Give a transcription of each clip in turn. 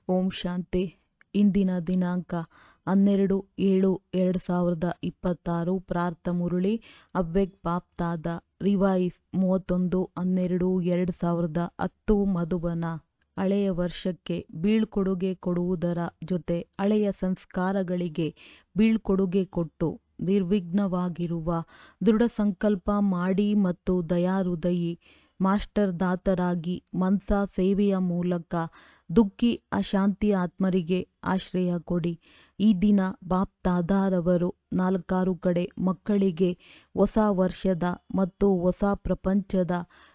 ಓಂ ಶಾಂತಿ ಇಂದಿನ ದಿನಾಂಕ ಹನ್ನೆರಡು ಏಳು ಎರಡು ಸಾವಿರದ ಇಪ್ಪತ್ತಾರು ಪ್ರಾರ್ಥ ಮುರಳಿ ಅವ್ಯಕ್ಟ್ ಬಾಪ್ತಾದ ರಿವೈಸ್ ಮೂವತ್ತೊಂದು ಹನ್ನೆರಡು ಎರಡು ಸಾವಿರದ ಹತ್ತು ಮಧುಬನ ಹಳೆಯ ವರ್ಷಕ್ಕೆ ಬೀಳ್ಕೊಡುಗೆ ಕೊಡುವುದರ ಜೊತೆ ಹಳೆಯ ಸಂಸ್ಕಾರಗಳಿಗೆ ಬೀಳ್ಕೊಡುಗೆ ಕೊಟ್ಟು ನಿರ್ವಿಘ್ನವಾಗಿರುವ ದೃಢ ಸಂಕಲ್ಪ ಮಾಡಿ ಮತ್ತು ದಯಾಹೃದಯಿ ಮಾಸ್ಟರ್ ದಾತರಾಗಿ ಮನ್ಸಾ ಸೇವೆಯ ಮೂಲಕ ದುಃಖಿ ಅಶಾಂತಿ ಆತ್ಮರಿಗೆ ಆಶ್ರಯ ಕೊಡಿ ಈ ದಿನ ಬಾಪ್ತಾದಾರವರು ನಾಲ್ಕಾರು ಕಡೆ ಮಕ್ಕಳಿಗೆ ಹೊಸ ವರ್ಷದ ಮತ್ತು ಹೊಸ ಪ್ರಪಂಚದ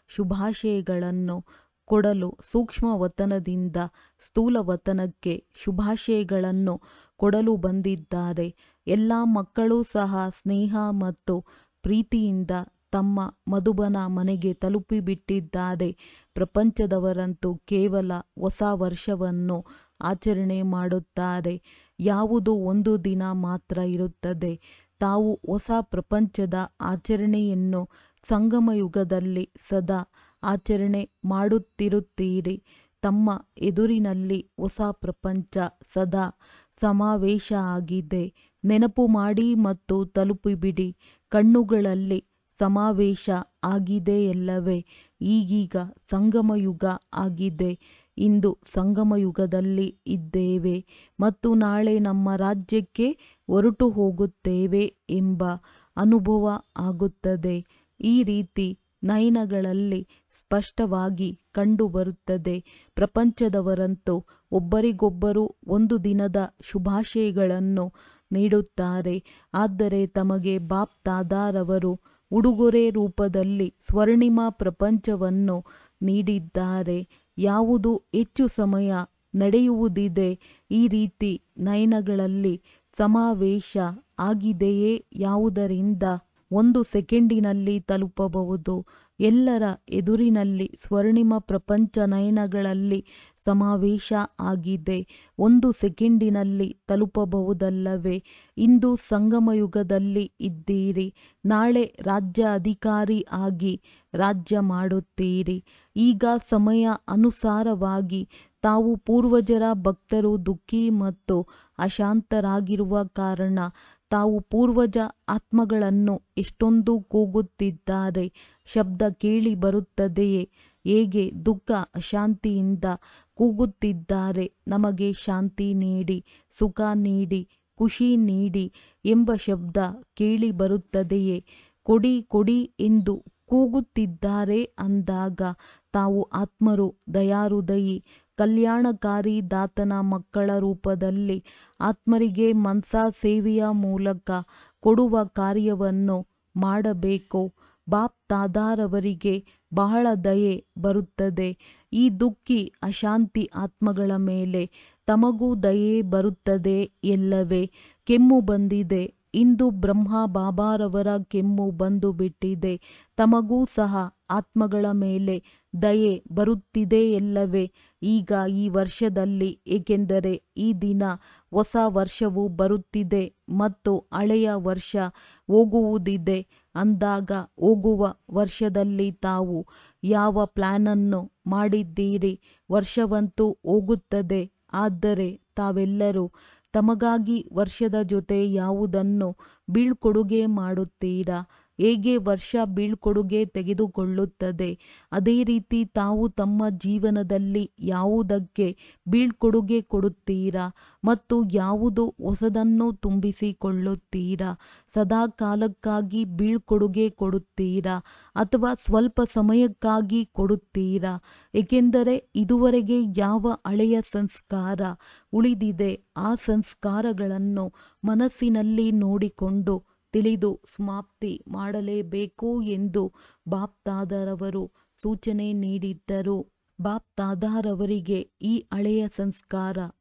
ಶುಭಾಶಯಗಳನ್ನು ಕೊಡಲು ಸೂಕ್ಷ್ಮ ವತನದಿಂದ ಸ್ಥೂಲ ವತನಕ್ಕೆ ಶುಭಾಶಯಗಳನ್ನು ಕೊಡಲು ಬಂದಿದ್ದಾರೆ ಎಲ್ಲ ಮಕ್ಕಳೂ ಸಹ ಸ್ನೇಹ ಮತ್ತು ಪ್ರೀತಿಯಿಂದ ತಮ್ಮ ಮಧುಬನ ಮನೆಗೆ ತಲುಪಿಬಿಟ್ಟಿದ್ದಾರೆ ಪ್ರಪಂಚದವರಂತೂ ಕೇವಲ ಹೊಸ ವರ್ಷವನ್ನು ಆಚರಣೆ ಮಾಡುತ್ತಾರೆ ಯಾವುದು ಒಂದು ದಿನ ಮಾತ್ರ ಇರುತ್ತದೆ ತಾವು ಹೊಸ ಪ್ರಪಂಚದ ಆಚರಣೆಯನ್ನು ಸಂಗಮ ಯುಗದಲ್ಲಿ ಸದಾ ಆಚರಣೆ ಮಾಡುತ್ತಿರುತ್ತೀರಿ ತಮ್ಮ ಎದುರಿನಲ್ಲಿ ಹೊಸ ಪ್ರಪಂಚ ಸದಾ ಸಮಾವೇಶ ಆಗಿದೆ ನೆನಪು ಮಾಡಿ ಮತ್ತು ತಲುಪಿಬಿಡಿ ಕಣ್ಣುಗಳಲ್ಲಿ ಸಮಾವೇಶ ಆಗಿದೆಯಲ್ಲವೇ ಈಗೀಗ ಸಂಗಮ ಯುಗ ಆಗಿದೆ ಇಂದು ಸಂಗಮ ಯುಗದಲ್ಲಿ ಇದ್ದೇವೆ ಮತ್ತು ನಾಳೆ ನಮ್ಮ ರಾಜ್ಯಕ್ಕೆ ಹೊರಟು ಹೋಗುತ್ತೇವೆ ಎಂಬ ಅನುಭವ ಆಗುತ್ತದೆ ಈ ರೀತಿ ನಯನಗಳಲ್ಲಿ ಸ್ಪಷ್ಟವಾಗಿ ಕಂಡುಬರುತ್ತದೆ ಪ್ರಪಂಚದವರಂತೂ ಒಬ್ಬರಿಗೊಬ್ಬರು ಒಂದು ದಿನದ ಶುಭಾಶಯಗಳನ್ನು ನೀಡುತ್ತಾರೆ ಆದರೆ ತಮಗೆ ಬಾಪ್ ದಾದಾರವರು ಉಡುಗೊರೆ ರೂಪದಲ್ಲಿ ಸ್ವರ್ಣಿಮ ಪ್ರಪಂಚವನ್ನು ನೀಡಿದ್ದಾರೆ ಯಾವುದು ಹೆಚ್ಚು ಸಮಯ ನಡೆಯುವುದಿದೆ ಈ ರೀತಿ ನಯನಗಳಲ್ಲಿ ಸಮಾವೇಶ ಆಗಿದೆಯೇ ಯಾವುದರಿಂದ ಒಂದು ಸೆಕೆಂಡಿನಲ್ಲಿ ತಲುಪಬಹುದು ಎಲ್ಲರ ಎದುರಿನಲ್ಲಿ ಸ್ವರ್ಣಿಮ ಪ್ರಪಂಚ ನಯನಗಳಲ್ಲಿ ಸಮಾವೇಶ ಆಗಿದೆ ಒಂದು ಸೆಕೆಂಡಿನಲ್ಲಿ ತಲುಪಬಹುದಲ್ಲವೇ ಇಂದು ಸಂಗಮ ಯುಗದಲ್ಲಿ ಇದ್ದೀರಿ ನಾಳೆ ರಾಜ್ಯ ಅಧಿಕಾರಿ ಆಗಿ ರಾಜ್ಯ ಮಾಡುತ್ತೀರಿ ಈಗ ಸಮಯ ಅನುಸಾರವಾಗಿ ತಾವು ಪೂರ್ವಜರ ಭಕ್ತರು ದುಃಖಿ ಮತ್ತು ಅಶಾಂತರಾಗಿರುವ ಕಾರಣ ತಾವು ಪೂರ್ವಜ ಆತ್ಮಗಳನ್ನು ಎಷ್ಟೊಂದು ಕೂಗುತ್ತಿದ್ದಾರೆ ಶಬ್ದ ಕೇಳಿ ಬರುತ್ತದೆಯೇ ಹೇಗೆ ದುಃಖ ಅಶಾಂತಿಯಿಂದ ಕೂಗುತ್ತಿದ್ದಾರೆ ನಮಗೆ ಶಾಂತಿ ನೀಡಿ ಸುಖ ನೀಡಿ ಖುಷಿ ನೀಡಿ ಎಂಬ ಶಬ್ದ ಕೇಳಿ ಬರುತ್ತದೆಯೇ ಕೊಡಿ ಕೊಡಿ ಎಂದು ಕೂಗುತ್ತಿದ್ದಾರೆ ಅಂದಾಗ ತಾವು ಆತ್ಮರು ದಯಾಹೃದಯಿ ಕಲ್ಯಾಣಕಾರಿ ದಾತನ ಮಕ್ಕಳ ರೂಪದಲ್ಲಿ ಆತ್ಮರಿಗೆ ಮನ್ಸಾ ಸೇವೆಯ ಮೂಲಕ ಕೊಡುವ ಕಾರ್ಯವನ್ನು ಮಾಡಬೇಕು ಬಾಪ್ ದಾದಾರವರಿಗೆ ಬಹಳ ದಯೆ ಬರುತ್ತದೆ ಈ ದುಃಖಿ ಅಶಾಂತಿ ಆತ್ಮಗಳ ಮೇಲೆ ತಮಗೂ ದಯೆ ಬರುತ್ತದೆ ಎಲ್ಲವೇ ಕೆಮ್ಮು ಬಂದಿದೆ ಇಂದು ಬ್ರಹ್ಮ ಬಾಬಾರವರ ಕೆಮ್ಮು ಬಂದು ಬಿಟ್ಟಿದೆ ತಮಗೂ ಸಹ ಆತ್ಮಗಳ ಮೇಲೆ ದಯೆ ಬರುತ್ತಿದೆಯಲ್ಲವೇ ಈಗ ಈ ವರ್ಷದಲ್ಲಿ ಏಕೆಂದರೆ ಈ ದಿನ ಹೊಸ ವರ್ಷವು ಬರುತ್ತಿದೆ ಮತ್ತು ಹಳೆಯ ವರ್ಷ ಹೋಗುವುದಿದೆ ಅಂದಾಗ ಹೋಗುವ ವರ್ಷದಲ್ಲಿ ತಾವು ಯಾವ ಪ್ಲಾನನ್ನು ಮಾಡಿದ್ದೀರಿ ವರ್ಷವಂತೂ ಹೋಗುತ್ತದೆ ಆದರೆ ತಾವೆಲ್ಲರೂ ತಮಗಾಗಿ ವರ್ಷದ ಜೊತೆ ಯಾವುದನ್ನು ಬೀಳ್ಕೊಡುಗೆ ಮಾಡುತ್ತೀರಾ ಹೇಗೆ ವರ್ಷ ಬೀಳ್ಕೊಡುಗೆ ತೆಗೆದುಕೊಳ್ಳುತ್ತದೆ ಅದೇ ರೀತಿ ತಾವು ತಮ್ಮ ಜೀವನದಲ್ಲಿ ಯಾವುದಕ್ಕೆ ಬೀಳ್ಕೊಡುಗೆ ಕೊಡುತ್ತೀರಾ ಮತ್ತು ಯಾವುದು ಹೊಸದನ್ನು ತುಂಬಿಸಿಕೊಳ್ಳುತ್ತೀರಾ ಸದಾ ಕಾಲಕ್ಕಾಗಿ ಬೀಳ್ಕೊಡುಗೆ ಕೊಡುತ್ತೀರಾ ಅಥವಾ ಸ್ವಲ್ಪ ಸಮಯಕ್ಕಾಗಿ ಕೊಡುತ್ತೀರಾ ಏಕೆಂದರೆ ಇದುವರೆಗೆ ಯಾವ ಹಳೆಯ ಸಂಸ್ಕಾರ ಉಳಿದಿದೆ ಆ ಸಂಸ್ಕಾರಗಳನ್ನು ಮನಸ್ಸಿನಲ್ಲಿ ನೋಡಿಕೊಂಡು ತಿಳಿದು ಸಮಾಪ್ತಿ ಮಾಡಲೇಬೇಕು ಎಂದು ಬಾಪ್ ದಾದಾರವರು ಸೂಚನೆ ನೀಡಿದ್ದರು ಬಾಪ್ ದಾದಾರವರಿಗೆ ಈ ಹಳೆಯ ಸಂಸ್ಕಾರ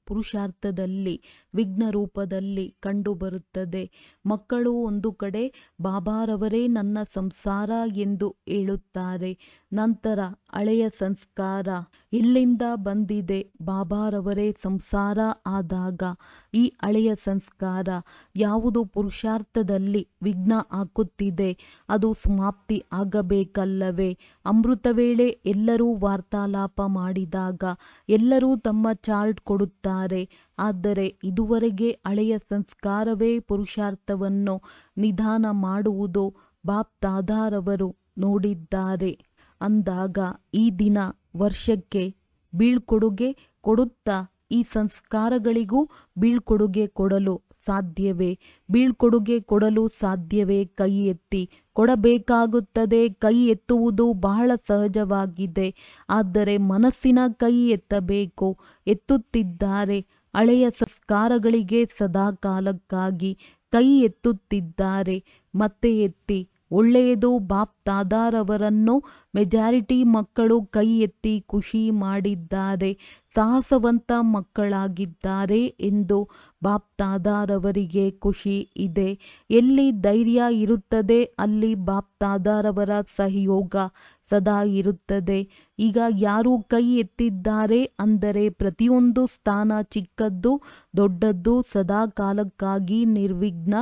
ಪುರುಷಾರ್ಥದಲ್ಲಿ ವಿಘ್ನ ರೂಪದಲ್ಲಿ ಕಂಡುಬರುತ್ತದೆ ಮಕ್ಕಳು ಒಂದು ಕಡೆ ಬಾಬಾರವರೇ ನನ್ನ ಸಂಸಾರ ಎಂದು ಹೇಳುತ್ತಾರೆ ನಂತರ ಹಳೆಯ ಸಂಸ್ಕಾರ ಎಲ್ಲಿಂದ ಬಂದಿದೆ ಬಾಬಾರವರೇ ಸಂಸಾರ ಆದಾಗ ಈ ಹಳೆಯ ಸಂಸ್ಕಾರ ಯಾವುದು ಪುರುಷಾರ್ಥದಲ್ಲಿ ವಿಘ್ನ ಹಾಕುತ್ತಿದೆ ಅದು ಸಮಾಪ್ತಿ ಆಗಬೇಕಲ್ಲವೇ ಅಮೃತ ವೇಳೆ ಎಲ್ಲರೂ ವಾರ್ತಾಲಾಪ ಮಾಡಿದಾಗ ಎಲ್ಲರೂ ತಮ್ಮ ಚಾರ್ಟ್ ಕೊಡುತ್ತಾರೆ ಆದರೆ ಇದುವರೆಗೆ ಹಳೆಯ ಸಂಸ್ಕಾರವೇ ಪುರುಷಾರ್ಥವನ್ನು ನಿಧಾನ ಮಾಡುವುದು ಬಾಪ್ ದಾದಾರವರು ನೋಡಿದ್ದಾರೆ ಅಂದಾಗ ಈ ದಿನ ವರ್ಷಕ್ಕೆ ಬೀಳ್ಕೊಡುಗೆ ಕೊಡುತ್ತಾ ಈ ಸಂಸ್ಕಾರಗಳಿಗೂ ಬೀಳ್ಕೊಡುಗೆ ಕೊಡಲು ಸಾಧ್ಯವೇ ಬೀಳ್ಕೊಡುಗೆ ಕೊಡಲು ಸಾಧ್ಯವೇ ಕೈ ಎತ್ತಿ ಕೊಡಬೇಕಾಗುತ್ತದೆ ಕೈ ಎತ್ತುವುದು ಬಹಳ ಸಹಜವಾಗಿದೆ ಆದರೆ ಮನಸ್ಸಿನ ಕೈ ಎತ್ತಬೇಕು ಎತ್ತುತ್ತಿದ್ದಾರೆ ಹಳೆಯ ಸಂಸ್ಕಾರಗಳಿಗೆ ಸದಾ ಕಾಲಕ್ಕಾಗಿ ಕೈ ಎತ್ತುತ್ತಿದ್ದಾರೆ ಮತ್ತೆ ಎತ್ತಿ ಒಳ್ಳೆಯದು ಬಾಪ್ ದಾದಾರವರನ್ನು ಮೆಜಾರಿಟಿ ಮಕ್ಕಳು ಕೈ ಎತ್ತಿ ಖುಷಿ ಮಾಡಿದ್ದಾರೆ ಸಾಹಸವಂತ ಮಕ್ಕಳಾಗಿದ್ದಾರೆ ಎಂದು ಬಾಪ್ ದಾದಾರವರಿಗೆ ಖುಷಿ ಇದೆ ಎಲ್ಲಿ ಧೈರ್ಯ ಇರುತ್ತದೆ ಅಲ್ಲಿ ಬಾಪ್ ದಾದಾರವರ ಸಹಯೋಗ ಸದಾ ಇರುತ್ತದೆ ಈಗ ಯಾರು ಕೈ ಎತ್ತಿದ್ದಾರೆ ಅಂದರೆ ಪ್ರತಿಯೊಂದು ಸ್ಥಾನ ಚಿಕ್ಕದ್ದು ದೊಡ್ಡದ್ದು ಸದಾ ಕಾಲಕ್ಕಾಗಿ ನಿರ್ವಿಘ್ನ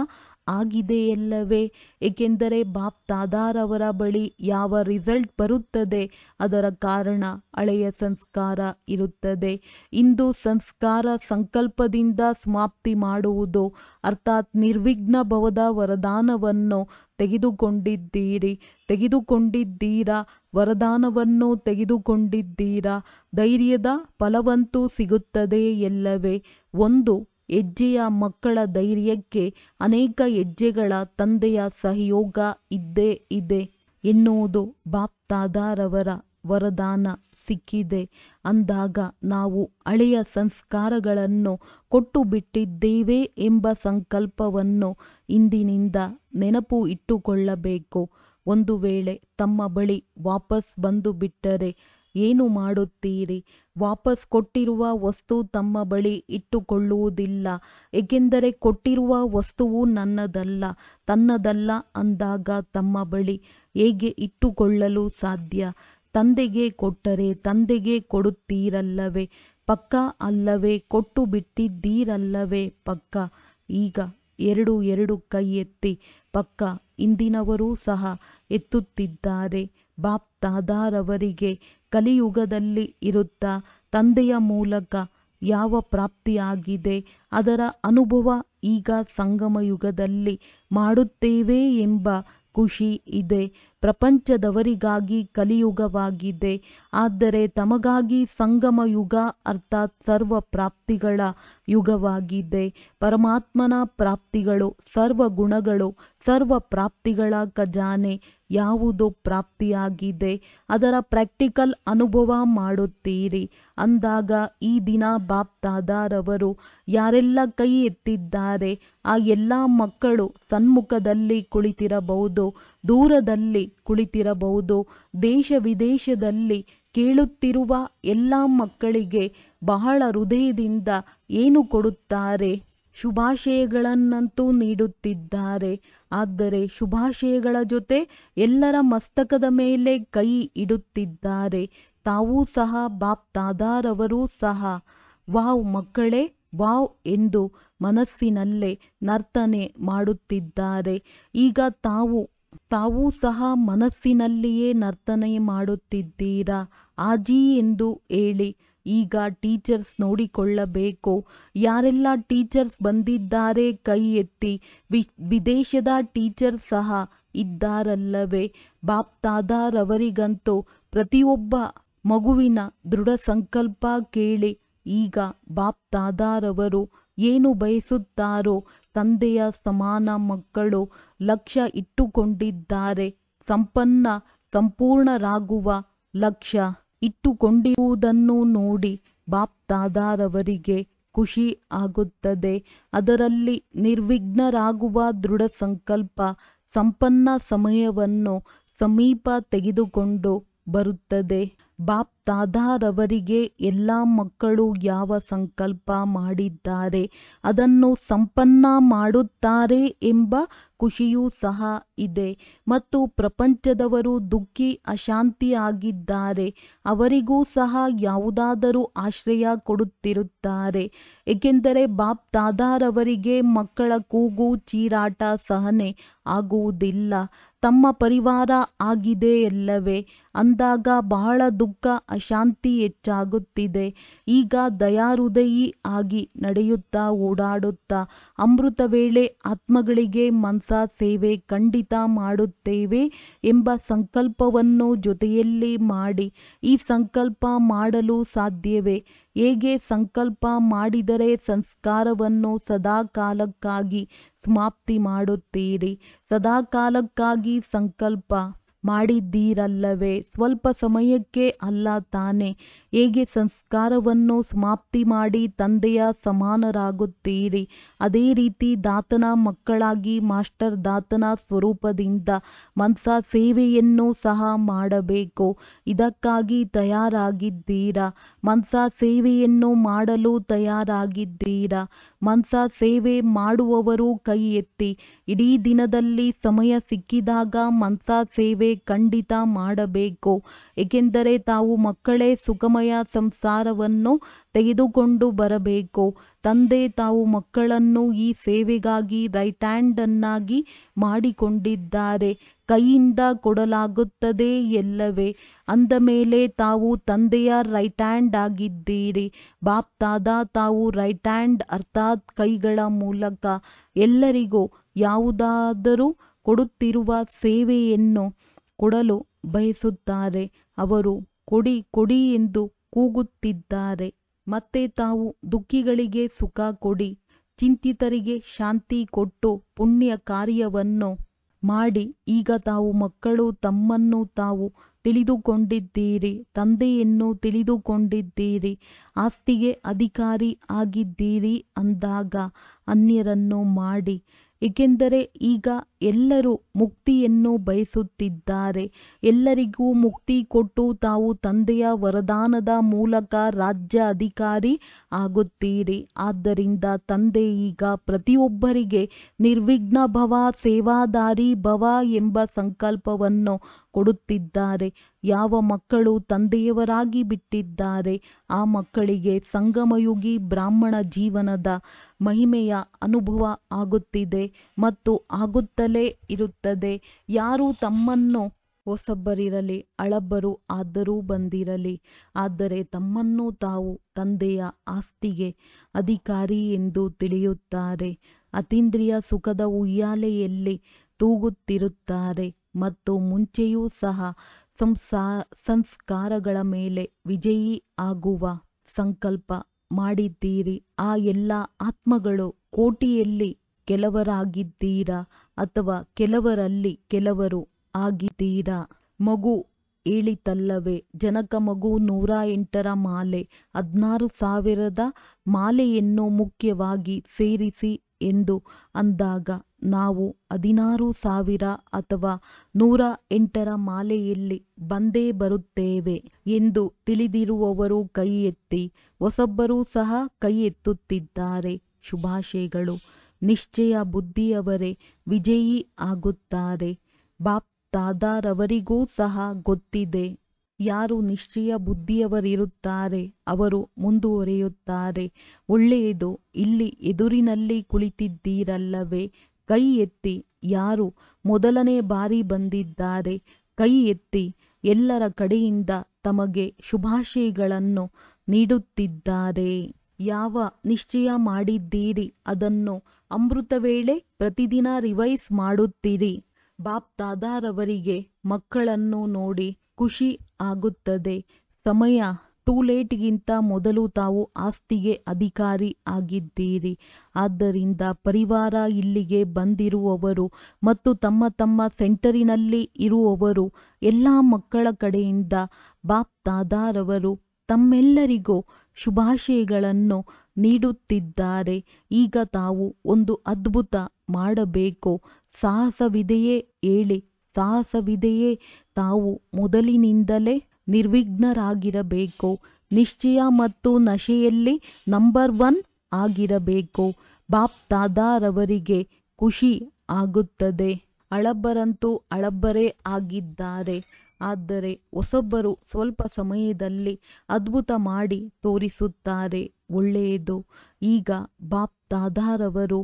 ಆಗಿದೆಯಲ್ಲವೇ ಏಕೆಂದರೆ ಬಾಪ್ ದಾದಾರವರ ಬಳಿ ಯಾವ ರಿಸಲ್ಟ್ ಬರುತ್ತದೆ ಅದರ ಕಾರಣ ಹಳೆಯ ಸಂಸ್ಕಾರ ಇರುತ್ತದೆ ಇಂದು ಸಂಸ್ಕಾರ ಸಂಕಲ್ಪದಿಂದ ಸಮಾಪ್ತಿ ಮಾಡುವುದು ಅರ್ಥಾತ್ ನಿರ್ವಿಘ್ನ ಭವದ ವರದಾನವನ್ನು ತೆಗೆದುಕೊಂಡಿದ್ದೀರಿ ತೆಗೆದುಕೊಂಡಿದ್ದೀರಾ ವರದಾನವನ್ನು ತೆಗೆದುಕೊಂಡಿದ್ದೀರಾ ಧೈರ್ಯದ ಫಲವಂತೂ ಸಿಗುತ್ತದೆ ಎಲ್ಲವೇ ಒಂದು ಹೆಜ್ಜೆಯ ಮಕ್ಕಳ ಧೈರ್ಯಕ್ಕೆ ಅನೇಕ ಹೆಜ್ಜೆಗಳ ತಂದೆಯ ಸಹಯೋಗ ಇದ್ದೇ ಇದೆ ಎನ್ನುವುದು ಬಾಪ್ ದಾದಾರವರ ವರದಾನ ಸಿಕ್ಕಿದೆ ಅಂದಾಗ ನಾವು ಹಳೆಯ ಸಂಸ್ಕಾರಗಳನ್ನು ಕೊಟ್ಟು ಬಿಟ್ಟಿದ್ದೇವೆ ಎಂಬ ಸಂಕಲ್ಪವನ್ನು ಇಂದಿನಿಂದ ನೆನಪು ಇಟ್ಟುಕೊಳ್ಳಬೇಕು ಒಂದು ವೇಳೆ ತಮ್ಮ ಬಳಿ ವಾಪಸ್ ಬಂದು ಬಿಟ್ಟರೆ ಏನು ಮಾಡುತ್ತೀರಿ ವಾಪಸ್ ಕೊಟ್ಟಿರುವ ವಸ್ತು ತಮ್ಮ ಬಳಿ ಇಟ್ಟುಕೊಳ್ಳುವುದಿಲ್ಲ ಏಕೆಂದರೆ ಕೊಟ್ಟಿರುವ ವಸ್ತುವು ನನ್ನದಲ್ಲ ತನ್ನದಲ್ಲ ಅಂದಾಗ ತಮ್ಮ ಬಳಿ ಹೇಗೆ ಇಟ್ಟುಕೊಳ್ಳಲು ಸಾಧ್ಯ ತಂದೆಗೆ ಕೊಟ್ಟರೆ ತಂದೆಗೆ ಕೊಡುತ್ತೀರಲ್ಲವೇ ಪಕ್ಕ ಅಲ್ಲವೇ ಕೊಟ್ಟು ಬಿಟ್ಟಿದ್ದೀರಲ್ಲವೇ ಪಕ್ಕ ಈಗ ಎರಡು ಎರಡು ಕೈ ಎತ್ತಿ ಪಕ್ಕ ಇಂದಿನವರೂ ಸಹ ಎತ್ತುತ್ತಿದ್ದಾರೆ ಬಾಪ್ ದಾದಾರವರಿಗೆ ಕಲಿಯುಗದಲ್ಲಿ ಇರುತ್ತಾ ತಂದೆಯ ಮೂಲಕ ಯಾವ ಪ್ರಾಪ್ತಿಯಾಗಿದೆ ಅದರ ಅನುಭವ ಈಗ ಸಂಗಮ ಯುಗದಲ್ಲಿ ಮಾಡುತ್ತೇವೆ ಎಂಬ ಖುಷಿ ಇದೆ ಪ್ರಪಂಚದವರಿಗಾಗಿ ಕಲಿಯುಗವಾಗಿದೆ ಆದರೆ ತಮಗಾಗಿ ಸಂಗಮ ಯುಗ ಅರ್ಥಾತ್ ಸರ್ವ ಪ್ರಾಪ್ತಿಗಳ ಯುಗವಾಗಿದೆ ಪರಮಾತ್ಮನ ಪ್ರಾಪ್ತಿಗಳು ಸರ್ವ ಗುಣಗಳು ಸರ್ವ ಪ್ರಾಪ್ತಿಗಳ ಖಜಾನೆ ಯಾವುದು ಪ್ರಾಪ್ತಿಯಾಗಿದೆ ಅದರ ಪ್ರಾಕ್ಟಿಕಲ್ ಅನುಭವ ಮಾಡುತ್ತೀರಿ ಅಂದಾಗ ಈ ದಿನ ಬಾಪ್ ದಾದಾರವರು ಯಾರೆಲ್ಲ ಕೈ ಎತ್ತಿದ್ದಾರೆ ಆ ಎಲ್ಲ ಮಕ್ಕಳು ಸನ್ಮುಖದಲ್ಲಿ ಕುಳಿತಿರಬಹುದು ದೂರದಲ್ಲಿ ಕುಳಿತಿರಬಹುದು ದೇಶ ವಿದೇಶದಲ್ಲಿ ಕೇಳುತ್ತಿರುವ ಎಲ್ಲ ಮಕ್ಕಳಿಗೆ ಬಹಳ ಹೃದಯದಿಂದ ಏನು ಕೊಡುತ್ತಾರೆ ಶುಭಾಶಯಗಳನ್ನಂತೂ ನೀಡುತ್ತಿದ್ದಾರೆ ಆದರೆ ಶುಭಾಶಯಗಳ ಜೊತೆ ಎಲ್ಲರ ಮಸ್ತಕದ ಮೇಲೆ ಕೈ ಇಡುತ್ತಿದ್ದಾರೆ ತಾವೂ ಸಹ ಬಾಪ್ ದಾದಾರವರೂ ಸಹ ವಾವ್ ಮಕ್ಕಳೇ ವಾವ್ ಎಂದು ಮನಸ್ಸಿನಲ್ಲೇ ನರ್ತನೆ ಮಾಡುತ್ತಿದ್ದಾರೆ ಈಗ ತಾವು ತಾವೂ ಸಹ ಮನಸ್ಸಿನಲ್ಲಿಯೇ ನರ್ತನೆ ಮಾಡುತ್ತಿದ್ದೀರಾ ಆಜಿ ಎಂದು ಹೇಳಿ ಈಗ ಟೀಚರ್ಸ್ ನೋಡಿಕೊಳ್ಳಬೇಕು ಯಾರೆಲ್ಲ ಟೀಚರ್ಸ್ ಬಂದಿದ್ದಾರೆ ಕೈ ಎತ್ತಿ ವಿದೇಶದ ಟೀಚರ್ ಸಹ ಇದ್ದಾರಲ್ಲವೇ ಬಾಪ್ ದಾದಾರವರಿಗಂತೂ ಪ್ರತಿಯೊಬ್ಬ ಮಗುವಿನ ದೃಢ ಸಂಕಲ್ಪ ಕೇಳಿ ಈಗ ಬಾಪ್ ದಾದಾರವರು ಏನು ಬಯಸುತ್ತಾರೋ ತಂದೆಯ ಸಮಾನ ಮಕ್ಕಳು ಲಕ್ಷ್ಯ ಇಟ್ಟುಕೊಂಡಿದ್ದಾರೆ ಸಂಪನ್ನ ಸಂಪೂರ್ಣರಾಗುವ ಲಕ್ಷ್ಯ ಇಟ್ಟುಕೊಂಡಿರುವುದನ್ನು ನೋಡಿ ಬಾಪ್ ದಾದಾರವರಿಗೆ ಖುಷಿ ಆಗುತ್ತದೆ ಅದರಲ್ಲಿ ನಿರ್ವಿಘ್ನರಾಗುವ ದೃಢ ಸಂಕಲ್ಪ ಸಂಪನ್ನ ಸಮಯವನ್ನು ಸಮೀಪ ತೆಗೆದುಕೊಂಡು ಬರುತ್ತದೆ ಬಾಪ್ ದಾದಾರವರಿಗೆ ಎಲ್ಲ ಮಕ್ಕಳು ಯಾವ ಸಂಕಲ್ಪ ಮಾಡಿದ್ದಾರೆ ಅದನ್ನು ಸಂಪನ್ನ ಮಾಡುತ್ತಾರೆ ಎಂಬ ಖುಷಿಯೂ ಸಹ ಇದೆ ಮತ್ತು ಪ್ರಪಂಚದವರು ದುಃಖಿ ಅಶಾಂತಿಯಾಗಿದ್ದಾರೆ ಅವರಿಗೂ ಸಹ ಯಾವುದಾದರೂ ಆಶ್ರಯ ಕೊಡುತ್ತಿರುತ್ತಾರೆ ಏಕೆಂದರೆ ಬಾಪ್ ದಾದಾರವರಿಗೆ ಮಕ್ಕಳ ಕೂಗು ಚೀರಾಟ ಸಹನೆ ಆಗುವುದಿಲ್ಲ ತಮ್ಮ ಪರಿವಾರ ಆಗಿದೆಯಲ್ಲವೇ ಅಂದಾಗ ಬಹಳ ದುಃಖ ಅಶಾಂತಿ ಹೆಚ್ಚಾಗುತ್ತಿದೆ ಈಗ ದಯಾಹೃದಯಿ ಆಗಿ ನಡೆಯುತ್ತಾ ಓಡಾಡುತ್ತಾ ಅಮೃತ ವೇಳೆ ಆತ್ಮಗಳಿಗೆ ಮನ್ಸಾ ಸೇವೆ ಖಂಡಿತ ಮಾಡುತ್ತೇವೆ ಎಂಬ ಸಂಕಲ್ಪವನ್ನು ಜೊತೆಯಲ್ಲಿ ಮಾಡಿ ಈ ಸಂಕಲ್ಪ ಮಾಡಲು ಸಾಧ್ಯವೇ ಹೇಗೆ ಸಂಕಲ್ಪ ಮಾಡಿದರೆ ಸಂಸ್ಕಾರವನ್ನು ಸದಾಕಾಲಕ್ಕಾಗಿ ಸಮಾಪ್ತಿ ಮಾಡುತ್ತೀರಿ ಸದಾಕಾಲಕ್ಕಾಗಿ ಸಂಕಲ್ಪ ಮಾಡಿದ್ದೀರಲ್ಲವೇ ಸ್ವಲ್ಪ ಸಮಯಕ್ಕೆ ಅಲ್ಲ ತಾನೆ ಹೇಗೆ ಸಂಸ್ಕಾರವನ್ನು ಸಮಾಪ್ತಿ ಮಾಡಿ ತಂದೆಯ ಸಮಾನರಾಗುತ್ತೀರಿ ಅದೇ ರೀತಿ ದಾತನ ಮಕ್ಕಳಾಗಿ ಮಾಸ್ಟರ್ ದಾತನ ಸ್ವರೂಪದಿಂದ ಮನ್ಸಾ ಸೇವೆಯನ್ನು ಸಹ ಮಾಡಬೇಕು ಇದಕ್ಕಾಗಿ ತಯಾರಾಗಿದ್ದೀರಾ ಮನ್ಸಾ ಸೇವೆಯನ್ನು ಮಾಡಲು ತಯಾರಾಗಿದ್ದೀರಾ ಮನ್ಸಾ ಸೇವೆ ಮಾಡುವವರು ಕೈ ಎತ್ತಿ ಇಡೀ ದಿನದಲ್ಲಿ ಸಮಯ ಸಿಕ್ಕಿದಾಗ ಮನ್ಸಾ ಸೇವೆ ಖಂಡಿತ ಮಾಡಬೇಕು ಏಕೆಂದರೆ ತಾವು ಮಕ್ಕಳೇ ಸುಖಮಯ ಸಂಸಾರವನ್ನು ತೆಗೆದುಕೊಂಡು ಬರಬೇಕು ತಂದೆ ತಾವು ಮಕ್ಕಳನ್ನು ಈ ಸೇವೆಗಾಗಿ ರೈಟ್ ಹ್ಯಾಂಡ್ ಅನ್ನಾಗಿ ಮಾಡಿಕೊಂಡಿದ್ದಾರೆ ಕೈಯಿಂದ ಕೊಡಲಾಗುತ್ತದೆ ಎಲ್ಲವೇ ಅಂದ ಮೇಲೆ ತಾವು ತಂದೆಯ ರೈಟ್ ಹ್ಯಾಂಡ್ ಆಗಿದ್ದೀರಿ ಬಾಪ್ ದಾದಾ ತಾವು ರೈಟ್ ಹ್ಯಾಂಡ್ ಅರ್ಥಾತ್ ಕೈಗಳ ಮೂಲಕ ಎಲ್ಲರಿಗೂ ಯಾವುದಾದರೂ ಕೊಡುತ್ತಿರುವ ಸೇವೆಯನ್ನು ಕೊಡಲು ಬಯಸುತ್ತಾರೆ ಅವರು ಕೊಡಿ ಕೊಡಿ ಎಂದು ಕೂಗುತ್ತಿದ್ದಾರೆ ಮತ್ತೆ ತಾವು ದುಃಖಿಗಳಿಗೆ ಸುಖ ಕೊಡಿ ಚಿಂತಿತರಿಗೆ ಶಾಂತಿ ಕೊಟ್ಟು ಪುಣ್ಯ ಕಾರ್ಯವನ್ನು ಮಾಡಿ ಈಗ ತಾವು ಮಕ್ಕಳು ತಮ್ಮನ್ನು ತಾವು ತಿಳಿದುಕೊಂಡಿದ್ದೀರಿ ತಂದೆಯನ್ನು ತಿಳಿದುಕೊಂಡಿದ್ದೀರಿ ಆಸ್ತಿಗೆ ಅಧಿಕಾರಿ ಆಗಿದ್ದೀರಿ ಅಂದಾಗ ಅನ್ಯರನ್ನು ಮಾಡಿ ಏಕೆಂದರೆ ಈಗ ಎಲ್ಲರೂ ಮುಕ್ತಿಯನ್ನು ಬಯಸುತ್ತಿದ್ದಾರೆ ಎಲ್ಲರಿಗೂ ಮುಕ್ತಿ ಕೊಟ್ಟು ತಾವು ತಂದೆಯ ವರದಾನದ ಮೂಲಕ ರಾಜ್ಯ ಅಧಿಕಾರಿ ಆಗುತ್ತೀರಿ ಆದ್ದರಿಂದ ತಂದೆ ಈಗ ಪ್ರತಿಯೊಬ್ಬರಿಗೆ ನಿರ್ವಿಘ್ನ ಭವ ಸೇವಾದಾರಿ ಭವ ಎಂಬ ಸಂಕಲ್ಪವನ್ನು ಕೊಡುತ್ತಿದ್ದಾರೆ ಯಾವ ಮಕ್ಕಳು ತಂದೆಯವರಾಗಿ ಬಿಟ್ಟಿದ್ದಾರೆ ಆ ಮಕ್ಕಳಿಗೆ ಸಂಗಮಯುಗಿ ಬ್ರಾಹ್ಮಣ ಜೀವನದ ಮಹಿಮೆಯ ಅನುಭವ ಆಗುತ್ತಿದೆ ಮತ್ತು ಆಗುತ್ತಲೇ ಇರುತ್ತದೆ ಯಾರು ತಮ್ಮನ್ನು ಹೊಸಬ್ಬರಿರಲಿ ಹಳಬ್ಬರು ಆದರೂ ಬಂದಿರಲಿ ಆದರೆ ತಮ್ಮನ್ನು ತಾವು ತಂದೆಯ ಆಸ್ತಿಗೆ ಅಧಿಕಾರಿ ಎಂದು ತಿಳಿಯುತ್ತಾರೆ ಅತೀಂದ್ರಿಯ ಸುಖದ ಉಯ್ಯಾಲೆಯಲ್ಲಿ ತೂಗುತ್ತಿರುತ್ತಾರೆ ಮತ್ತು ಮುಂಚೆಯೂ ಸಹ ಸಂಸಾ ಸಂಸ್ಕಾರಗಳ ಮೇಲೆ ವಿಜಯಿ ಆಗುವ ಸಂಕಲ್ಪ ಮಾಡಿದ್ದೀರಿ ಆ ಎಲ್ಲ ಆತ್ಮಗಳು ಕೋಟಿಯಲ್ಲಿ ಕೆಲವರಾಗಿದ್ದೀರಾ ಅಥವಾ ಕೆಲವರಲ್ಲಿ ಕೆಲವರು ಆಗಿದ್ದೀರಾ ಮಗು ಹೇಳಿತಲ್ಲವೇ ಜನಕ ಮಗು ನೂರ ಎಂಟರ ಮಾಲೆ ಹದಿನಾರು ಸಾವಿರದ ಮಾಲೆಯನ್ನು ಮುಖ್ಯವಾಗಿ ಸೇರಿಸಿ ಎಂದು ಅಂದಾಗ ನಾವು ಹದಿನಾರು ಸಾವಿರ ಅಥವಾ ನೂರ ಎಂಟರ ಮಾಲೆಯಲ್ಲಿ ಬಂದೇ ಬರುತ್ತೇವೆ ಎಂದು ತಿಳಿದಿರುವವರು ಕೈ ಎತ್ತಿ ಹೊಸಬ್ಬರೂ ಸಹ ಕೈ ಎತ್ತುತ್ತಿದ್ದಾರೆ ಶುಭಾಶಯಗಳು ನಿಶ್ಚಯ ಬುದ್ಧಿಯವರೇ ವಿಜಯಿ ಆಗುತ್ತಾರೆ ಬಾಪ್ ದಾದಾರವರಿಗೂ ಸಹ ಗೊತ್ತಿದೆ ಯಾರು ನಿಶ್ಚಯ ಬುದ್ಧಿಯವರಿರುತ್ತಾರೆ ಅವರು ಮುಂದುವರಿಯುತ್ತಾರೆ ಒಳ್ಳೆಯದು ಇಲ್ಲಿ ಎದುರಿನಲ್ಲಿ ಕುಳಿತಿದ್ದೀರಲ್ಲವೇ ಕೈ ಎತ್ತಿ ಯಾರು ಮೊದಲನೇ ಬಾರಿ ಬಂದಿದ್ದಾರೆ ಕೈ ಎತ್ತಿ ಎಲ್ಲರ ಕಡೆಯಿಂದ ತಮಗೆ ಶುಭಾಶಯಗಳನ್ನು ನೀಡುತ್ತಿದ್ದಾರೆ ಯಾವ ನಿಶ್ಚಯ ಮಾಡಿದ್ದೀರಿ ಅದನ್ನು ಅಮೃತ ವೇಳೆ ಪ್ರತಿದಿನ ರಿವೈಸ್ ಮಾಡುತ್ತೀರಿ ಬಾಪ್ ದಾದಾರವರಿಗೆ ಮಕ್ಕಳನ್ನು ನೋಡಿ ಖುಷಿ ಆಗುತ್ತದೆ ಸಮಯ ಟೂ ಲೇಟ್ಗಿಂತ ಮೊದಲು ತಾವು ಆಸ್ತಿಗೆ ಅಧಿಕಾರಿ ಆಗಿದ್ದೀರಿ ಆದ್ದರಿಂದ ಪರಿವಾರ ಇಲ್ಲಿಗೆ ಬಂದಿರುವವರು ಮತ್ತು ತಮ್ಮ ತಮ್ಮ ಸೆಂಟರಿನಲ್ಲಿ ಇರುವವರು ಎಲ್ಲ ಮಕ್ಕಳ ಕಡೆಯಿಂದ ಬಾಪ್ ದಾದಾರವರು ತಮ್ಮೆಲ್ಲರಿಗೂ ಶುಭಾಶಯಗಳನ್ನು ನೀಡುತ್ತಿದ್ದಾರೆ ಈಗ ತಾವು ಒಂದು ಅದ್ಭುತ ಮಾಡಬೇಕು ಸಾಹಸವಿದೆಯೇ ಹೇಳಿ ಸಾಹಸವಿದೆಯೇ ತಾವು ಮೊದಲಿನಿಂದಲೇ ನಿರ್ವಿಘ್ನರಾಗಿರಬೇಕು ನಿಶ್ಚಯ ಮತ್ತು ನಶೆಯಲ್ಲಿ ನಂಬರ್ ಒನ್ ಆಗಿರಬೇಕು ಬಾಪ್ ದಾದಾರವರಿಗೆ ಖುಷಿ ಆಗುತ್ತದೆ ಹಳಬರಂತೂ ಹಳಬರೇ ಆಗಿದ್ದಾರೆ ಆದರೆ ಹೊಸಬರು ಸ್ವಲ್ಪ ಸಮಯದಲ್ಲಿ ಅದ್ಭುತ ಮಾಡಿ ತೋರಿಸುತ್ತಾರೆ ಒಳ್ಳೆಯದು ಈಗ ಬಾಪ್ ದಾದಾರವರು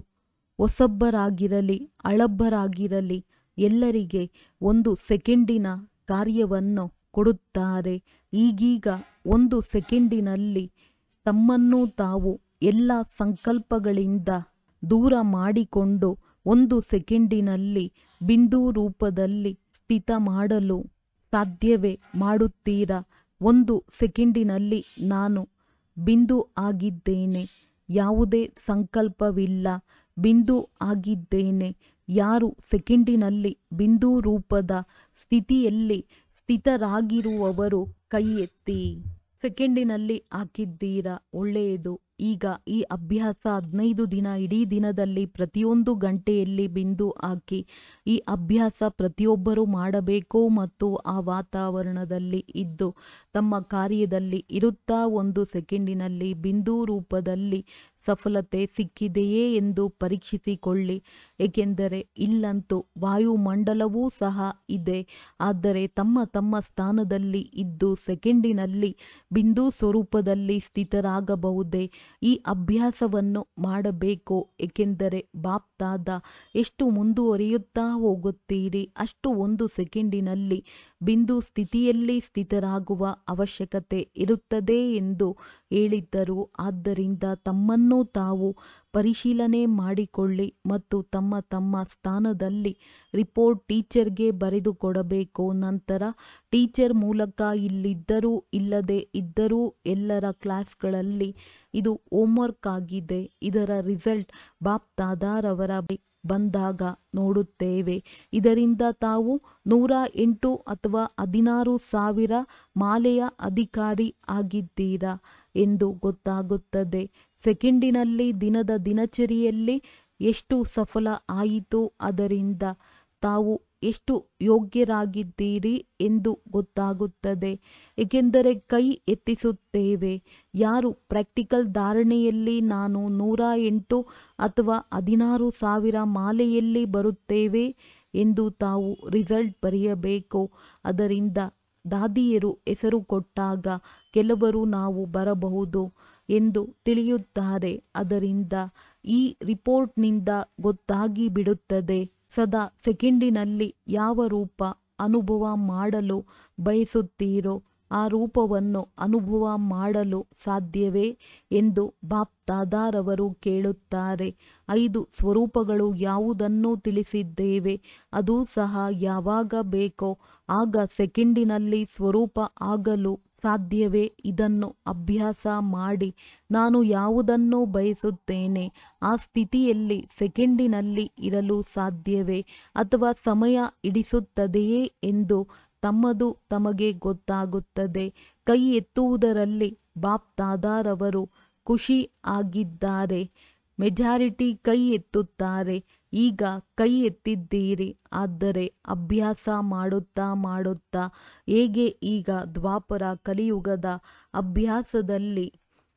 ಹೊಸಬರಾಗಿರಲಿ ಹಳಬರಾಗಿರಲಿ ಎಲ್ಲರಿಗೆ ಒಂದು ಸೆಕೆಂಡಿನ ಕಾರ್ಯವನ್ನು ಕೊಡುತ್ತಾರೆ ಈಗೀಗ ಒಂದು ಸೆಕೆಂಡಿನಲ್ಲಿ ತಮ್ಮನ್ನು ತಾವು ಎಲ್ಲ ಸಂಕಲ್ಪಗಳಿಂದ ದೂರ ಮಾಡಿಕೊಂಡು ಒಂದು ಸೆಕೆಂಡಿನಲ್ಲಿ ಬಿಂದು ರೂಪದಲ್ಲಿ ಸ್ಥಿತ ಮಾಡಲು ಸಾಧ್ಯವೇ ಮಾಡುತ್ತೀರಾ ಒಂದು ಸೆಕೆಂಡಿನಲ್ಲಿ ನಾನು ಬಿಂದು ಆಗಿದ್ದೇನೆ ಯಾವುದೇ ಸಂಕಲ್ಪವಿಲ್ಲ ಬಿಂದು ಆಗಿದ್ದೇನೆ ಯಾರು ಸೆಕೆಂಡಿನಲ್ಲಿ ಬಿಂದು ರೂಪದ ಸ್ಥಿತಿಯಲ್ಲಿ ಸ್ಥಿತರಾಗಿರುವವರು ಕೈ ಎತ್ತಿ ಸೆಕೆಂಡಿನಲ್ಲಿ ಹಾಕಿದ್ದೀರಾ ಒಳ್ಳೆಯದು ಈಗ ಈ ಅಭ್ಯಾಸ ಹದಿನೈದು ದಿನ ಇಡೀ ದಿನದಲ್ಲಿ ಪ್ರತಿಯೊಂದು ಗಂಟೆಯಲ್ಲಿ ಬಿಂದು ಹಾಕಿ ಈ ಅಭ್ಯಾಸ ಪ್ರತಿಯೊಬ್ಬರೂ ಮಾಡಬೇಕು ಮತ್ತು ಆ ವಾತಾವರಣದಲ್ಲಿ ಇದ್ದು ತಮ್ಮ ಕಾರ್ಯದಲ್ಲಿ ಇರುತ್ತಾ ಒಂದು ಸೆಕೆಂಡಿನಲ್ಲಿ ಬಿಂದು ರೂಪದಲ್ಲಿ ಸಫಲತೆ ಸಿಕ್ಕಿದೆಯೇ ಎಂದು ಪರೀಕ್ಷಿಸಿಕೊಳ್ಳಿ ಏಕೆಂದರೆ ಇಲ್ಲಂತೂ ವಾಯುಮಂಡಲವೂ ಸಹ ಇದೆ ಆದರೆ ತಮ್ಮ ತಮ್ಮ ಸ್ಥಾನದಲ್ಲಿ ಇದ್ದು ಸೆಕೆಂಡಿನಲ್ಲಿ ಬಿಂದು ಸ್ವರೂಪದಲ್ಲಿ ಸ್ಥಿತರಾಗಬಹುದೇ ಈ ಅಭ್ಯಾಸವನ್ನು ಮಾಡಬೇಕು ಏಕೆಂದರೆ ಬಾಪ್ ದಾದ ಎಷ್ಟು ಮುಂದುವರಿಯುತ್ತಾ ಹೋಗುತ್ತೀರಿ ಅಷ್ಟು ಒಂದು ಸೆಕೆಂಡಿನಲ್ಲಿ ಬಿಂದು ಸ್ಥಿತಿಯಲ್ಲಿ ಸ್ಥಿತರಾಗುವ ಅವಶ್ಯಕತೆ ಇರುತ್ತದೆ ಎಂದು ಹೇಳಿದ್ದರು ಆದ್ದರಿಂದ ತಮ್ಮನ್ನು ತಾವು ಪರಿಶೀಲನೆ ಮಾಡಿಕೊಳ್ಳಿ ಮತ್ತು ತಮ್ಮ ತಮ್ಮ ಸ್ಥಾನದಲ್ಲಿ ರಿಪೋರ್ಟ್ ಟೀಚರ್ಗೆ ಬರೆದುಕೊಡಬೇಕು ನಂತರ ಟೀಚರ್ ಮೂಲಕ ಇಲ್ಲಿದ್ದರೂ ಇಲ್ಲದೆ ಇದ್ದರೂ ಎಲ್ಲರ ಕ್ಲಾಸ್ಗಳಲ್ಲಿ ಇದು ಹೋಮ್ವರ್ಕ್ ಆಗಿದೆ ಇದರ ರಿಸಲ್ಟ್ ಬಾಪ್ ದಾದಾರವರ ಬಂದಾಗ ನೋಡುತ್ತೇವೆ ಇದರಿಂದ ತಾವು ನೂರ ಎಂಟು ಅಥವಾ ಹದಿನಾರು ಸಾವಿರ ಮಾಲೆಯ ಅಧಿಕಾರಿ ಆಗಿದ್ದೀರಾ ಎಂದು ಗೊತ್ತಾಗುತ್ತದೆ ಸೆಕೆಂಡಿನಲ್ಲಿ ದಿನದ ದಿನಚರಿಯಲ್ಲಿ ಎಷ್ಟು ಸಫಲ ಆಯಿತು ಅದರಿಂದ ತಾವು ಎಷ್ಟು ಯೋಗ್ಯರಾಗಿದ್ದೀರಿ ಎಂದು ಗೊತ್ತಾಗುತ್ತದೆ ಏಕೆಂದರೆ ಕೈ ಎತ್ತಿಸುತ್ತೇವೆ ಯಾರು ಪ್ರಾಕ್ಟಿಕಲ್ ಧಾರಣೆಯಲ್ಲಿ ನಾನು ನೂರ ಎಂಟು ಅಥವಾ ಹದಿನಾರು ಸಾವಿರ ಮಾಲೆಯಲ್ಲಿ ಬರುತ್ತೇವೆ ಎಂದು ತಾವು ರಿಸಲ್ಟ್ ಬರೆಯಬೇಕು ಅದರಿಂದ ದಾದಿಯರು ಹೆಸರು ಕೊಟ್ಟಾಗ ಕೆಲವರು ನಾವು ಬರಬಹುದು ಎಂದು ತಿಳಿಯುತ್ತಾರೆ ಅದರಿಂದ ಈ ರಿಪೋರ್ಟ್ನಿಂದ ಗೊತ್ತಾಗಿ ಬಿಡುತ್ತದೆ ಸದಾ ಸೆಕೆಂಡಿನಲ್ಲಿ ಯಾವ ರೂಪ ಅನುಭವ ಮಾಡಲು ಬಯಸುತ್ತೀರೋ ಆ ರೂಪವನ್ನು ಅನುಭವ ಮಾಡಲು ಸಾಧ್ಯವೇ ಎಂದು ಬಾಪ್ ದಾದಾರವರು ಕೇಳುತ್ತಾರೆ ಐದು ಸ್ವರೂಪಗಳು ಯಾವುದನ್ನು ತಿಳಿಸಿದ್ದೇವೆ ಅದು ಸಹ ಯಾವಾಗ ಬೇಕೋ ಆಗ ಸೆಕೆಂಡಿನಲ್ಲಿ ಸ್ವರೂಪ ಆಗಲು ಸಾಧ್ಯವೇ ಇದನ್ನು ಅಭ್ಯಾಸ ಮಾಡಿ ನಾನು ಯಾವುದನ್ನು ಬಯಸುತ್ತೇನೆ ಆ ಸ್ಥಿತಿಯಲ್ಲಿ ಸೆಕೆಂಡಿನಲ್ಲಿ ಇರಲು ಸಾಧ್ಯವೇ ಅಥವಾ ಸಮಯ ಹಿಡಿಸುತ್ತದೆಯೇ ಎಂದು ತಮ್ಮದು ತಮಗೆ ಗೊತ್ತಾಗುತ್ತದೆ ಕೈ ಎತ್ತುವುದರಲ್ಲಿ ಬಾಪ್ ದಾದಾರವರು ಖುಷಿ ಆಗಿದ್ದಾರೆ ಮೆಜಾರಿಟಿ ಕೈ ಎತ್ತುತ್ತಾರೆ ಈಗ ಕೈ ಎತ್ತಿದ್ದೀರಿ ಆದರೆ ಅಭ್ಯಾಸ ಮಾಡುತ್ತಾ ಮಾಡುತ್ತಾ ಹೇಗೆ ಈಗ ದ್ವಾಪರ ಕಲಿಯುಗದ ಅಭ್ಯಾಸದಲ್ಲಿ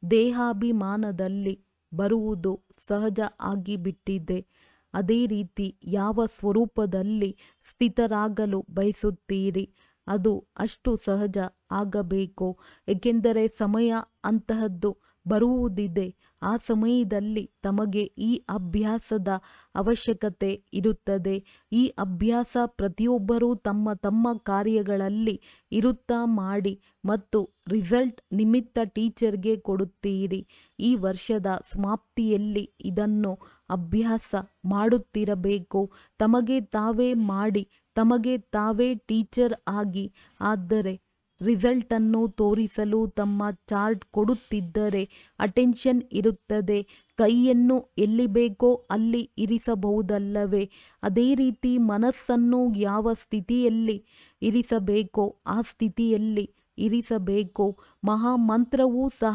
ದೇಹಾಭಿಮಾನದಲ್ಲಿ ಬರುವುದು ಸಹಜ ಆಗಿಬಿಟ್ಟಿದೆ ಅದೇ ರೀತಿ ಯಾವ ಸ್ವರೂಪದಲ್ಲಿ ಸ್ಥಿತರಾಗಲು ಬಯಸುತ್ತೀರಿ ಅದು ಅಷ್ಟು ಸಹಜ ಆಗಬೇಕು ಏಕೆಂದರೆ ಸಮಯ ಅಂತಹದ್ದು ಬರುವುದಿದೆ ಆ ಸಮಯದಲ್ಲಿ ತಮಗೆ ಈ ಅಭ್ಯಾಸದ ಅವಶ್ಯಕತೆ ಇರುತ್ತದೆ ಈ ಅಭ್ಯಾಸ ಪ್ರತಿಯೊಬ್ಬರೂ ತಮ್ಮ ತಮ್ಮ ಕಾರ್ಯಗಳಲ್ಲಿ ಇರುತ್ತಾ ಮಾಡಿ ಮತ್ತು ರಿಸಲ್ಟ್ ನಿಮಿತ್ತ ಟೀಚರ್ಗೆ ಕೊಡುತ್ತೀರಿ ಈ ವರ್ಷದ ಸಮಾಪ್ತಿಯಲ್ಲಿ ಇದನ್ನು ಅಭ್ಯಾಸ ಮಾಡುತ್ತಿರಬೇಕು ತಮಗೆ ತಾವೇ ಮಾಡಿ ತಮಗೆ ತಾವೇ ಟೀಚರ್ ಆಗಿ ಆದರೆ ರಿಸಲ್ಟನ್ನು ತೋರಿಸಲು ತಮ್ಮ ಚಾರ್ಟ್ ಕೊಡುತ್ತಿದ್ದರೆ ಅಟೆನ್ಷನ್ ಇರುತ್ತದೆ ಕೈಯನ್ನು ಎಲ್ಲಿ ಬೇಕೋ ಅಲ್ಲಿ ಇರಿಸಬಹುದಲ್ಲವೇ ಅದೇ ರೀತಿ ಮನಸ್ಸನ್ನು ಯಾವ ಸ್ಥಿತಿಯಲ್ಲಿ ಇರಿಸಬೇಕೋ ಆ ಸ್ಥಿತಿಯಲ್ಲಿ ಇರಿಸಬೇಕು ಮಹಾಮಂತ್ರವೂ ಸಹ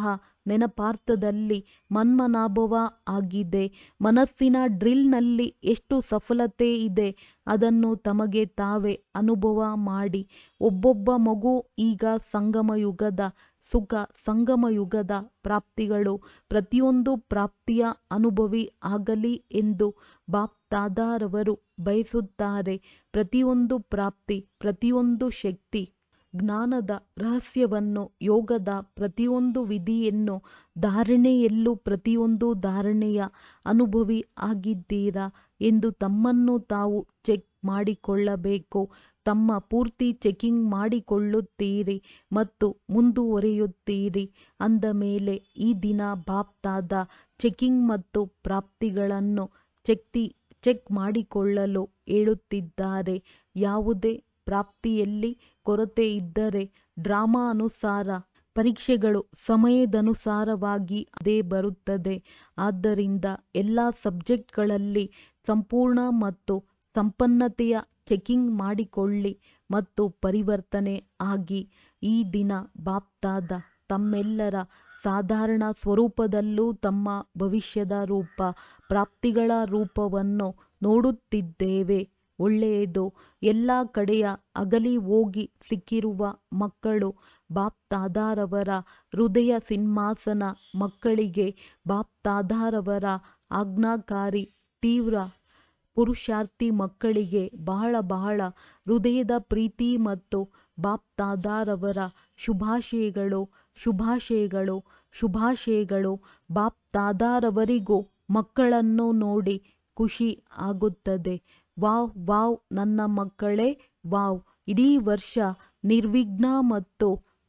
ನೆನಪಾರ್ಥದಲ್ಲಿ ಮನ್ಮನಾಭವ ಆಗಿದೆ ಮನಸ್ಸಿನ ಡ್ರಿಲ್ನಲ್ಲಿ ಎಷ್ಟು ಸಫಲತೆ ಇದೆ ಅದನ್ನು ತಮಗೆ ತಾವೇ ಅನುಭವ ಮಾಡಿ ಒಬ್ಬೊಬ್ಬ ಮಗು ಈಗ ಸಂಗಮಯುಗದ ಸುಖ ಸಂಗಮಯುಗದ ಪ್ರಾಪ್ತಿಗಳು ಪ್ರತಿಯೊಂದು ಪ್ರಾಪ್ತಿಯ ಅನುಭವಿ ಆಗಲಿ ಎಂದು ಬಾಪ್ ದಾದಾರವರು ಬಯಸುತ್ತಾರೆ ಪ್ರತಿಯೊಂದು ಪ್ರಾಪ್ತಿ ಪ್ರತಿಯೊಂದು ಶಕ್ತಿ ಜ್ಞಾನದ ರಹಸ್ಯವನ್ನು ಯೋಗದ ಪ್ರತಿಯೊಂದು ವಿಧಿಯನ್ನು ಧಾರಣೆಯಲ್ಲೂ ಪ್ರತಿಯೊಂದು ಧಾರಣೆಯ ಅನುಭವಿ ಆಗಿದ್ದೀರಾ ಎಂದು ತಮ್ಮನ್ನು ತಾವು ಚೆಕ್ ಮಾಡಿಕೊಳ್ಳಬೇಕು ತಮ್ಮ ಪೂರ್ತಿ ಚೆಕಿಂಗ್ ಮಾಡಿಕೊಳ್ಳುತ್ತೀರಿ ಮತ್ತು ಮುಂದುವರಿಯುತ್ತೀರಿ ಅಂದ ಮೇಲೆ ಈ ದಿನ ಬಾಪ್ ದಾದಾ ಚೆಕಿಂಗ್ ಮತ್ತು ಪ್ರಾಪ್ತಿಗಳನ್ನು ಚೆಕ್ತಿ ಚೆಕ್ ಮಾಡಿಕೊಳ್ಳಲು ಹೇಳುತ್ತಿದ್ದಾರೆ ಯಾವುದೇ ಪ್ರಾಪ್ತಿಯಲ್ಲಿ ಕೊರತೆ ಇದ್ದರೆ ಡ್ರಾಮಾ ಅನುಸಾರ ಪರೀಕ್ಷೆಗಳು ಸಮಯದನುಸಾರವಾಗಿ ಅದೇ ಬರುತ್ತದೆ ಆದ್ದರಿಂದ ಎಲ್ಲ ಸಬ್ಜೆಕ್ಟ್ಗಳಲ್ಲಿ ಸಂಪೂರ್ಣ ಮತ್ತು ಸಂಪನ್ನತೆಯ ಚೆಕಿಂಗ್ ಮಾಡಿಕೊಳ್ಳಿ ಮತ್ತು ಪರಿವರ್ತನೆ ಆಗಿ ಈ ದಿನ ಬಾಪ್ ದಾದಾ ತಮ್ಮೆಲ್ಲರ ಸಾಧಾರಣ ಸ್ವರೂಪದಲ್ಲೂ ತಮ್ಮ ಭವಿಷ್ಯದ ರೂಪ ಪ್ರಾಪ್ತಿಗಳ ರೂಪವನ್ನು ನೋಡುತ್ತಿದ್ದೇವೆ ಒಳ್ಳೆಯದು ಎಲ್ಲ ಕಡೆಯ ಅಗಲಿ ಹೋಗಿ ಸಿಕ್ಕಿರುವ ಮಕ್ಕಳು ಬಾಪ್ ದಾದಾರವರ ಹೃದಯ ಸಿಂಹಾಸನ ಮಕ್ಕಳಿಗೆ ಬಾಪ್ ದಾದಾರವರ ಆಜ್ಞಾಕಾರಿ ತೀವ್ರ ಪುರುಷಾರ್ಥಿ ಮಕ್ಕಳಿಗೆ ಬಹಳ ಬಹಳ ಹೃದಯದ ಪ್ರೀತಿ ಮತ್ತು ಬಾಪ್ ದಾದಾರವರ ಶುಭಾಶಯಗಳು ಶುಭಾಶಯಗಳು ಶುಭಾಶಯಗಳು ಬಾಪ್ ದಾದಾರವರಿಗೂ ಮಕ್ಕಳನ್ನು ನೋಡಿ ಖುಷಿ ಆಗುತ್ತದೆ ವಾವ್ ವಾವ್ ನನ್ನ ಮಕ್ಕಳೇ ವಾವ್ ಇಡೀ ವರ್ಷ ನಿರ್ವಿಘ್ನ ಮತ್ತು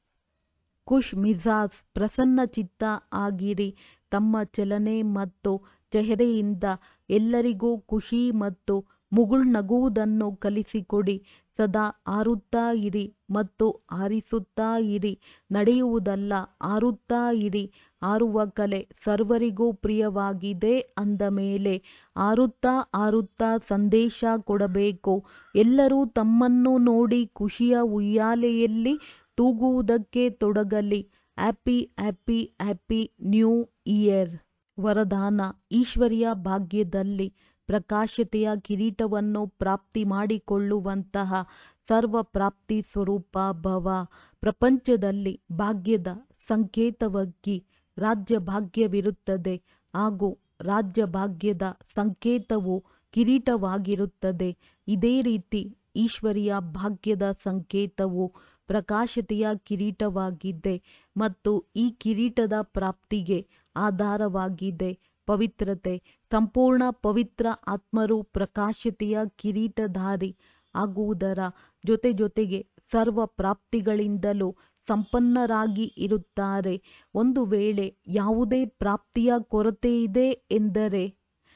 ಖುಷ್ ಮಿಜಾಜ್ ಪ್ರಸನ್ನಚಿತ್ತ ಆಗಿರಿ ತಮ್ಮ ಚಲನೆ ಮತ್ತು ಚೆಹರೆಯಿಂದ ಎಲ್ಲರಿಗೂ ಖುಷಿ ಮತ್ತು ಮುಗುಳ್ನಗುವುದನ್ನು ಕಲಿಸಿಕೊಡಿ ಸದಾ ಹಾರುತ್ತಾ ಇರಿ ಮತ್ತು ಹಾರಿಸುತ್ತಾ ಇರಿ ನಡೆಯುವುದಲ್ಲ ಹಾರುತ್ತಾ ಇರಿ ಹಾರುವ ಕಲೆ ಸರ್ವರಿಗೂ ಪ್ರಿಯವಾಗಿದೆ ಅಂದ ಮೇಲೆ ಹಾರುತ್ತಾ ಹಾರುತ್ತಾ ಸಂದೇಶ ಕೊಡಬೇಕು ಎಲ್ಲರೂ ತಮ್ಮನ್ನು ನೋಡಿ ಖುಷಿಯ ಉಯ್ಯಾಲೆಯಲ್ಲಿ ತೂಗುವುದಕ್ಕೆ ತೊಡಗಲಿ happy happy happy new year ವರದಾನ ಈಶ್ವರಿಯ ಭಾಗ್ಯದಲ್ಲಿ ಪ್ರಕಾಶತೆಯ ಕಿರೀಟವನ್ನು ಪ್ರಾಪ್ತಿ ಮಾಡಿಕೊಳ್ಳುವಂತಹ ಸರ್ವ ಪ್ರಾಪ್ತಿ ಸ್ವರೂಪ ಭವ ಪ್ರಪಂಚದಲ್ಲಿ ಭಾಗ್ಯದ ಸಂಕೇತವಾಗಿ ರಾಜ್ಯ ಭಾಗ್ಯವಿರುತ್ತದೆ ಹಾಗೂ ರಾಜ್ಯ ಭಾಗ್ಯದ ಸಂಕೇತವು ಕಿರೀಟವಾಗಿರುತ್ತದೆ ಇದೇ ರೀತಿ ಈಶ್ವರಿಯ ಭಾಗ್ಯದ ಸಂಕೇತವು ಪ್ರಕಾಶತೆಯ ಕಿರೀಟವಾಗಿದೆ ಮತ್ತು ಈ ಕಿರೀಟದ ಪ್ರಾಪ್ತಿಗೆ ಆಧಾರವಾಗಿದೆ ಪವಿತ್ರತೆ ಸಂಪೂರ್ಣ ಪವಿತ್ರ ಆತ್ಮರು ಪ್ರಕಾಶತೆಯ ಕಿರೀಟಧಾರಿ ಆಗುವುದರ ಜೊತೆ ಜೊತೆಗೆ ಸರ್ವ ಪ್ರಾಪ್ತಿಗಳಿಂದಲೂ ಸಂಪನ್ನರಾಗಿ ಇರುತ್ತಾರೆ ಒಂದು ವೇಳೆ ಯಾವುದೇ ಪ್ರಾಪ್ತಿಯ ಕೊರತೆಯಿದೆ ಎಂದರೆ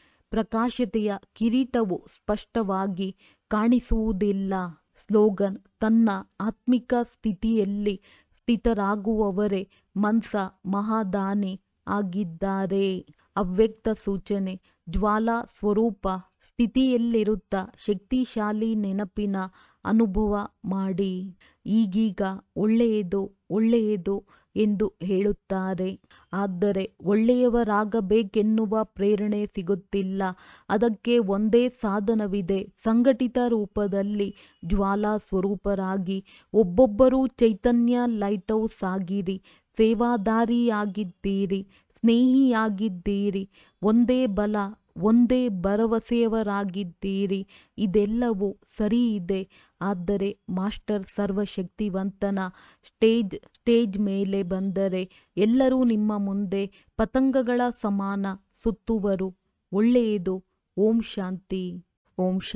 ಪ್ರಕಾಶತೆಯ ಕಿರೀಟವು ಸ್ಪಷ್ಟವಾಗಿ ಕಾಣಿಸುವುದಿಲ್ಲ ಸ್ಲೋಗನ್ ತನ್ನ ಆತ್ಮಿಕ ಸ್ಥಿತಿಯಲ್ಲಿ ಸ್ಥಿತರಾಗುವವರೇ ಮನ್ಸ ಮಹಾದಾನಿ ಆಗಿದ್ದಾರೆ ಅವ್ಯಕ್ತ ಸೂಚನೆ ಜ್ವಾಲಾ ಸ್ವರೂಪ ಸ್ಥಿತಿಯಲ್ಲಿರುತ್ತಾ ಶಕ್ತಿಶಾಲಿ ನೆನಪಿನ ಅನುಭವ ಮಾಡಿ ಈಗೀಗ ಒಳ್ಳೆಯದು ಒಳ್ಳೆಯದು ಎಂದು ಹೇಳುತ್ತಾರೆ ಆದರೆ ಒಳ್ಳೆಯವರಾಗಬೇಕೆನ್ನುವ ಪ್ರೇರಣೆ ಸಿಗುತ್ತಿಲ್ಲ ಅದಕ್ಕೆ ಒಂದೇ ಸಾಧನವಿದೆ ಸಂಘಟಿತ ರೂಪದಲ್ಲಿ ಜ್ವಾಲಾ ಸ್ವರೂಪರಾಗಿ ಒಬ್ಬೊಬ್ಬರೂ ಚೈತನ್ಯ ಲೈಟ್ ಹೌಸ್ ಆಗಿರಿ ಸೇವಾದಾರಿಯಾಗಿದ್ದೀರಿ ಸ್ನೇಹಿಯಾಗಿದ್ದೀರಿ ಒಂದೇ ಬಲ ಒಂದೇ ಭರವಸೆಯವರಾಗಿದ್ದೀರಿ ಇದೆಲ್ಲವೂ ಸರಿ ಇದೆ ಆದರೆ ಮಾಸ್ಟರ್ ಸರ್ವಶಕ್ತಿವಂತನ ಸ್ಟೇಜ್ ಸ್ಟೇಜ್ ಮೇಲೆ ಬಂದರೆ ಎಲ್ಲರೂ ನಿಮ್ಮ ಮುಂದೆ ಪತಂಗಗಳ ಸಮಾನ ಸುತ್ತುವರು ಒಳ್ಳೆಯದು ಓಂ ಶಾಂತಿ ಓಂ ಶಾಂತಿ